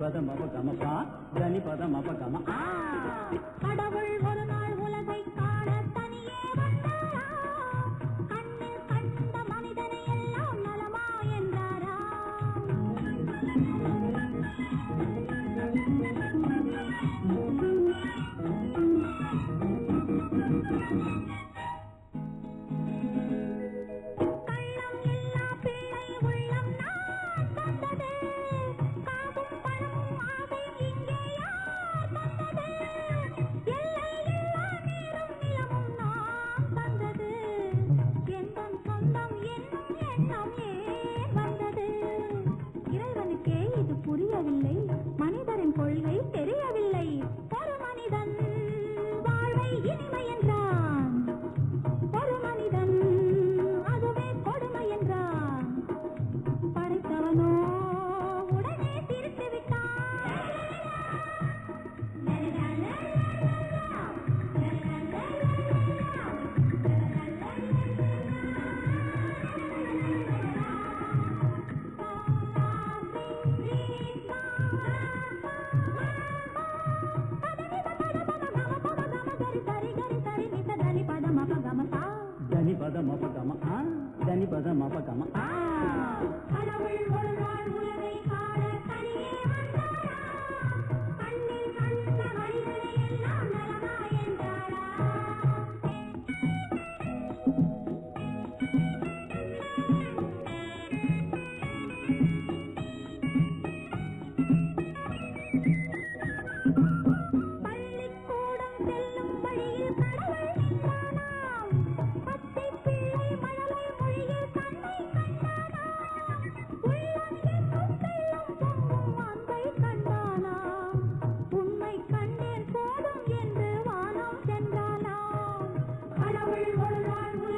பத மப கமபா தனி பத மப கம ஆ கடவுள் ஒரு நாள் உலகை காண தனியே வந்தாரா கண்ணில் கண்ட மனிதனை எல்லாம் நலமா என்றாரா கள்ளம் இல்லா பிள்ளை உள்ளம் நான் தந்தது காவும் பணமும் ஆசையும் இங்கே யார் தந்தது எல்லை இல்லா நீரும் நிலமும் நான் தந்தது எந்தன் சொந்தம் என்னும் எண்ணம் ஏன் வந்தது இறைவனுக்கே இது புரியவில்லை மனிதரின் கொள்கை தெரியவில்லை ஒரு மனிதன் வாழ்வை இனிமை என்றான் ஒரு மனிதன் அதுவே கொடுமை என்றான் படைத்தவனோ உடனே திருத்தி தனி பத மப கம ஆ தனி பத மப கம ஆ கடவுள் ஒரு நாள் உலகை காண தனியே வந்தாரா